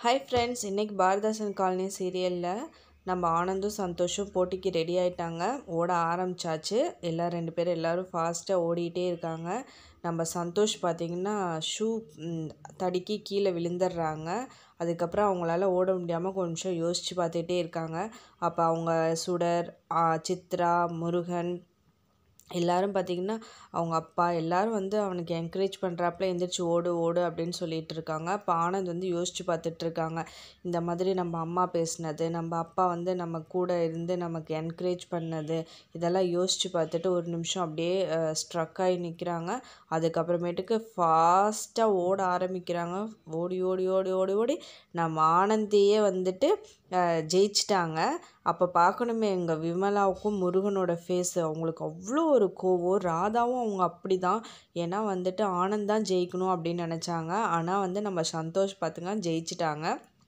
hi friends இன்றைக்கி பாரதாசன் colony சீரியலில் நம்ம ஆனந்தும் சந்தோஷும் போட்டிக்கு ரெடி ஆயிட்டாங்க ஓட ஆரம்பிச்சாச்சு எல்லாம் ரெண்டு பேரும் எல்லோரும் ஃபாஸ்ட்டாக ஓடிட்டே இருக்காங்க நம்ம சந்தோஷ் பார்த்திங்கன்னா ஷூ தடுக்கி கீழே விழுந்துடுறாங்க அதுக்கப்புறம் அவங்களால ஓட முடியாமல் கொஞ்சம் யோசித்து பார்த்துட்டே இருக்காங்க அப்போ அவங்க சுடர் ஆ, சித்ரா முருகன் எல்லாரும் பார்த்திங்கன்னா அவங்க அப்பா எல்லாரும் வந்து அவனுக்கு என்கரேஜ் பண்ணுறாப்புல எந்திரிச்சு ஓடு ஓடு அப்படின்னு சொல்லிட்டு இருக்காங்க அப்போ ஆனந்த் வந்து யோசிச்சு பார்த்துட்டு இருக்காங்க இந்த மாதிரி நம்ம அம்மா பேசினது நம்ம அப்பா வந்து நம்ம கூட இருந்து நமக்கு என்கரேஜ் பண்ணது இதெல்லாம் யோசிச்சு பார்த்துட்டு ஒரு நிமிஷம் அப்படியே ஸ்ட்ரக் ஆகி நிற்கிறாங்க அதுக்கப்புறமேட்டுக்கு ஃபாஸ்ட்டாக ஓட ஆரம்பிக்கிறாங்க ஓடி ஓடி ஓடி ஓடி ஓடி நம்ம ஆனந்தியே வந்துட்டு அஹ், ஜெயிச்சிட்டாங்க அப்போ பார்க்கணுமே எங்கள் விமலாவுக்கும் முருகனோட ஃபேஸ் அவங்களுக்கு அவ்வளோ ஒரு கோவம் ராதாவும் அவங்க அப்படி தான் ஏன்னா வந்துட்டு ஆனந்த் தான் ஜெயிக்கணும் அப்படின்னு நினச்சாங்க ஆனால் வந்து நம்ம சந்தோஷ் பார்த்துங்க ஜெயிச்சிட்டாங்க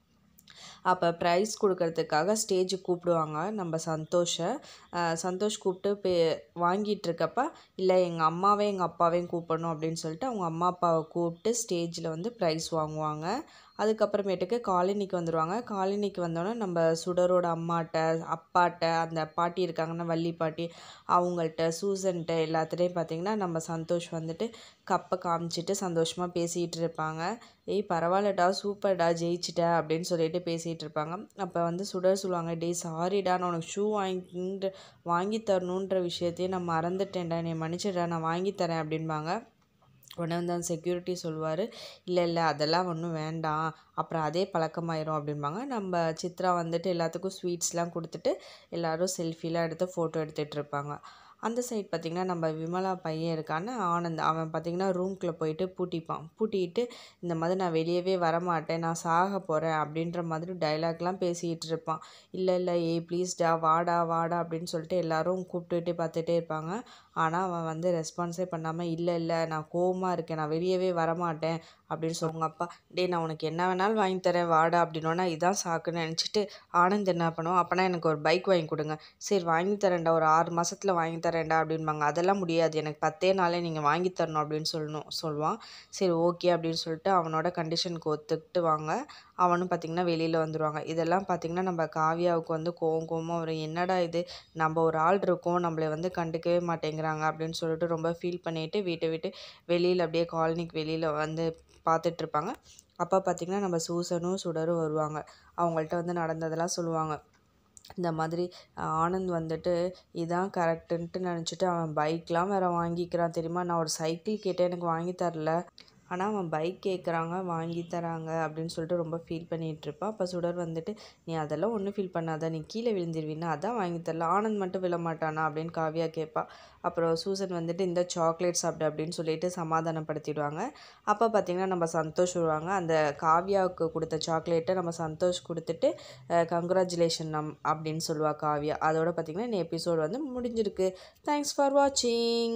அப்போ ப்ரைஸ் கொடுக்கறதுக்காக ஸ்டேஜுக்கு கூப்பிடுவாங்க நம்ம சந்தோஷை அஹ் சந்தோஷ் கூப்பிட்டு பே வாங்கிட்டு இருக்கப்ப இல்லை எங்கள் அம்மாவே எங்கள் அப்பாவையும் கூப்பிடணும் அப்படின்னு சொல்லிட்டு அவங்க அம்மா அப்பாவை கூப்பிட்டு ஸ்டேஜில் வந்து ப்ரைஸ் வாங்குவாங்க அதுக்கப்புறமேட்டுக்கு காலனிக்கு வந்துடுவாங்க காலனிக்கு வந்தோடனே நம்ம சுடரோட அம்மாட்ட அப்பாட்ட அந்த பாட்டி இருக்காங்கன்னா வள்ளி பாட்டி அவங்கள்ட்ட சூசன்ட்ட எல்லாத்துலேயும் பார்த்தீங்கன்னா நம்ம சந்தோஷ் வந்துட்டு கப்பை காமிச்சிட்டு சந்தோஷமாக பேசிகிட்டு இருப்பாங்க ஏய் பரவாயில்லடா சூப்பர்டா ஜெயிச்சிட்ட அப்படின்னு சொல்லிட்டு பேசிகிட்டு இருப்பாங்க அப்போ வந்து சுடர் சொல்லுவாங்க டேய் சாரிடா நான் உனக்கு ஷூ வாங்கின்ற வாங்கி தரணுன்ற விஷயத்தையே நான் மறந்துட்டேன்டா என்னை மன்னிச்சிடா நான் வாங்கி தரேன் அப்படின்பாங்க உடனே வந்து அந்த செக்யூரிட்டி சொல்லுவார் இல்லை இல்லை அதெல்லாம் ஒன்றும் வேண்டாம் அப்புறம் அதே பழக்கமாயிரும் அப்படிம்பாங்க நம்ம சித்ரா வந்துட்டு எல்லாத்துக்கும் ஸ்வீட்ஸ்லாம் கொடுத்துட்டு எல்லாரும் செல்ஃபிலாம் எடுத்து ஃபோட்டோ எடுத்துகிட்டு இருப்பாங்க அந்த சைட் பார்த்திங்கன்னா நம்ம விமலா பையன் இருக்கான்னு ஆனந்த் அவன் பார்த்திங்கன்னா ரூம்குள்ளே போயிட்டு பூட்டிப்பான் பூட்டிட்டு இந்த மாதிரி நான் வெளியவே வரமாட்டேன் நான் சாக போகிறேன் அப்படின்ற மாதிரி டைலாக்லாம் பேசிக்கிட்டு இருப்பான் இல்லை இல்லை ஏய் ப்ளீஸ்டா வாடா வாடா அப்படின்னு சொல்லிட்டு எல்லாரும் கூப்பிட்டுட்டு பார்த்துட்டே இருப்பாங்க ஆனால் அவன் வந்து ரெஸ்பான்ஸே பண்ணாமல் இல்லை இல்லை நான் கோவமாக இருக்கேன் நான் வெளியவே வரமாட்டேன் அப்படின்னு சொல்லுவாங்க அப்பா டேய் நான் உனக்கு என்ன வேணாலும் வாங்கி தரேன் வாடா அப்படின்னோன்னா இதான் சாக்குன்னு நினச்சிட்டு ஆனந்த் என்ன பண்ணுவோம் அப்போனா எனக்கு ஒரு பைக் வாங்கி கொடுங்க சரி வாங்கி தரேன்டா ஒரு ஆறு மாசத்துல வாங்கி தரேன்டா அப்படின்பாங்க அதெல்லாம் முடியாது எனக்கு பத்தே நாளே நீங்கள் வாங்கி தரணும் அப்படின்னு சொல்லணும் சொல்லுவான் சரி ஓகே அப்படின்னு சொல்லிட்டு அவனோட கண்டிஷனுக்கு ஒத்துக்கிட்டு வாங்க அவனும் பார்த்திங்கன்னா வெளியில் வந்துடுவாங்க இதெல்லாம் பார்த்திங்கன்னா நம்ம காவியாவுக்கு வந்து கோவம் கோவமாக வரும் என்னடா இது நம்ம ஒரு ஆள் இருக்கோம் நம்மளை வந்து கண்டுக்கவே மாட்டேங்கிறாங்க அப்படின்னு சொல்லிட்டு ரொம்ப ஃபீல் பண்ணிட்டு வீட்டை விட்டு வெளியில் அப்படியே காலனிக்கு வெளியில் வந்து பார்த்துட்டு இருப்பாங்க அப்போ பார்த்திங்கன்னா நம்ம சூசனும் சுடரும் வருவாங்க அவங்கள்ட்ட வந்து நடந்ததெல்லாம் சொல்லுவாங்க இந்த மாதிரி அஹ், ஆனந்த் வந்துட்டு இதான் கரெக்டுன்ட்டு நினச்சிட்டு அவன் பைக்லாம் வேற வாங்கிக்கிறான் தெரியுமா நான் ஒரு சைக்கிள் கேட்டேன் எனக்கு வாங்கி தரல ஆனால் அவன் பைக் கேட்குறாங்க வாங்கி தராங்க அப்படின்னு சொல்லிட்டு ரொம்ப ஃபீல் பண்ணிகிட்டு இருப்பான் அப்போ சுடர் வந்துட்டு நீ அதெல்லாம் ஒன்றும் ஃபீல் பண்ணாத நீ கீழே விழுந்துருவீன்னா அதான் வாங்கி தரல ஆனந்த் மட்டும் விழ மாட்டானா அப்படின்னு காவியா கேட்பா அப்புறம் சூசன் வந்துட்டு இந்த சாக்லேட் சாப்பிடு அப்படின்னு சொல்லிட்டு சமாதானப்படுத்திடுவாங்க அப்போ பார்த்திங்கன்னா நம்ம சந்தோஷ் வருவாங்க அந்த காவியாவுக்கு கொடுத்த சாக்லேட்டை நம்ம சந்தோஷ் கொடுத்துட்டு கங்க்ராச்சுலேஷன் நம் அப்படின்னு சொல்லுவா காவியா அதோட பார்த்திங்கன்னா இந்த எபிசோட் வந்து முடிஞ்சிருக்கு தேங்க்ஸ் ஃபார் வாட்சிங்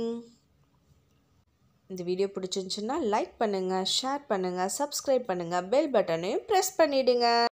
இந்த வீடியோ பிடிச்சிருந்துச்சுன்னா லைக் பண்ணுங்கள் ஷேர் பண்ணுங்கள் சப்ஸ்கிரைப் பண்ணுங்கள் பெல் பட்டனையும் ப்ரெஸ் பண்ணிவிடுங்க